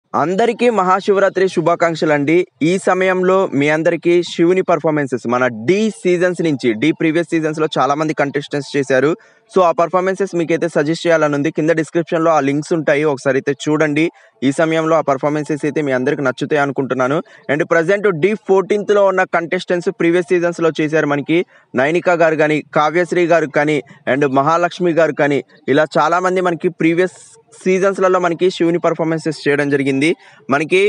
అందరికీ మహాశివరాత్రి శుభాకాంక్షలు అండి ఈ సమయంలో మీ అందరికీ శివుని పర్ఫార్మెన్సెస్ మన డి సీజన్స్ నుంచి డి ప్రీవియస్ సీజన్స్ లో చాలా మంది కంటెస్టెంట్స్ చేశారు సో ఆ పర్ఫార్మెన్సెస్ మీకైతే సజెస్ట్ చేయాలని ఉంది కింద డిస్క్రిప్షన్ లో ఆ లింక్స్ ఉంటాయి ఒకసారి అయితే చూడండి ఈ సమయంలో ఆ పర్ఫార్మెన్సెస్ అయితే మీ అందరికి నచ్చుతాయి అనుకుంటున్నాను అండ్ ప్రజెంట్ డి ఫోర్టీన్త్ లో ఉన్న కంటెస్టెంట్స్ ప్రీవియస్ సీజన్స్ లో చేశారు మనకి నైనిక గారు కానీ కావ్యశ్రీ గారు కానీ అండ్ మహాలక్ష్మి గారు కానీ ఇలా చాలా మంది మనకి ప్రీవియస్ సీజన్స్లలో మనకి శివుని పర్ఫార్మెన్సెస్ చేయడం జరిగింది మనకి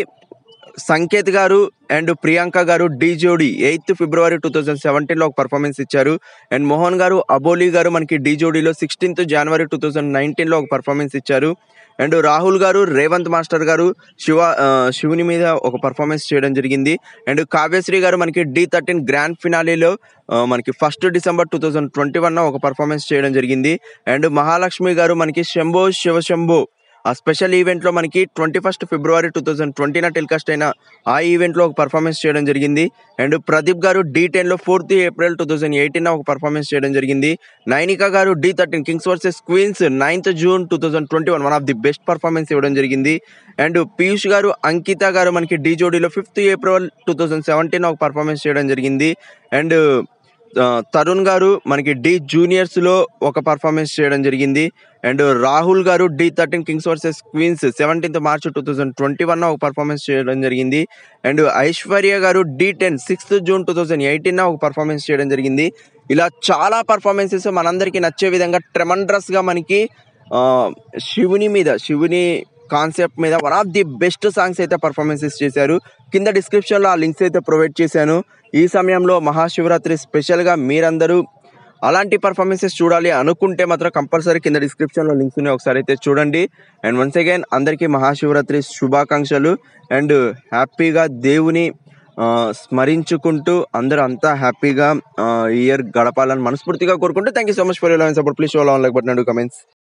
సంకేత్ గారు అండ్ ప్రియాంక గారు డి జోడి ఎయిత్ ఫిబ్రవరి టూ థౌజండ్ సెవెంటీన్లో ఒక పర్ఫార్మెన్స్ ఇచ్చారు అండ్ మోహన్ గారు అబోలి గారు మనకి డి జోడీలో సిక్స్టీన్త్ జనవరి టూ థౌజండ్ నైన్టీన్లో ఒక పర్ఫార్మెన్స్ ఇచ్చారు అండ్ రాహుల్ గారు రేవంత్ మాస్టర్ గారు శివ ఆ, శివుని మీద ఒక పర్ఫార్మెన్స్ చేయడం జరిగింది అండ్ కావ్యశ్రీ గారు మనకి డి థర్టీన్ గ్రాండ్ ఫినాలీలో మనకి first December two thousand twenty one ఒక పర్ఫార్మెన్స్ చేయడం జరిగింది అండ్ మహాలక్ష్మి గారు మనకి శంభో శివశంభో ఆ స్పెషల్ ఈవెంట్లో మనకి twenty first February two thousand twenty telecast అయిన ఆ ఈవెంట్లో ఒక పర్ఫార్మెన్స్ చేయడం జరిగింది అండ్ ప్రదీప్ గారు డి టెన్లో fourth April two thousand eighteen ఒక పర్ఫార్మెన్స్ చేయడం జరిగింది నైనిక గారు Dhee thirteen kings versus queens ninth June two thousand twenty one one of the best performance ఇవ్వడం జరిగింది అండ్ పీయూష్ గారు అంకిత గారు మనకి డి జోడీలో fifth April two thousand seventeen ఒక పర్ఫార్మెన్స్ చేయడం జరిగింది అండ్ ఆ, తరుణ్ గారు మనకి డి జూనియర్స్ లో ఒక పర్ఫార్మెన్స్ చేయడం జరిగింది అండ్ రాహుల్ గారు Dhee thirteen kings versus queens seventeenth March two thousand twenty one ఒక పర్ఫార్మెన్స్ చేయడం జరిగింది అండ్ ఐశ్వర్య గారు Dhee ten sixth June two thousand eighteen ఒక పర్ఫార్మెన్స్ చేయడం జరిగింది ఇలా చాలా పర్ఫార్మెన్సెస్ మనందరికీ నచ్చే విధంగా ట్రెమండ్రస్ గా మనకి ఆ, శివుని మీద శివుని కాన్సెప్ట్ మీద one of the best songs అయితే పర్ఫార్మెన్సెస్ చేశారు కింద డిస్క్రిప్షన్లో ఆ లింక్స్ అయితే ప్రొవైడ్ చేశాను ఈ సమయంలో మహాశివరాత్రి స్పెషల్గా మీరందరూ అలాంటి పర్ఫార్మెన్సెస్ చూడాలి అనుకుంటే మాత్రం కంపల్సరీ కింద డిస్క్రిప్షన్లో లింక్స్ ఉన్నాయి ఒకసారి అయితే చూడండి అండ్ వన్స్ అగైన్ అందరికీ మహాశివరాత్రి శుభాకాంక్షలు అండ్ హ్యాపీగా దేవుని ఆ, స్మరించుకుంటూ అందరూ అంతా హ్యాపీగా ఇయర్ గడపాలని మనస్ఫూర్తిగా కోరుకుంటూ thank you so much for your support please show like but comments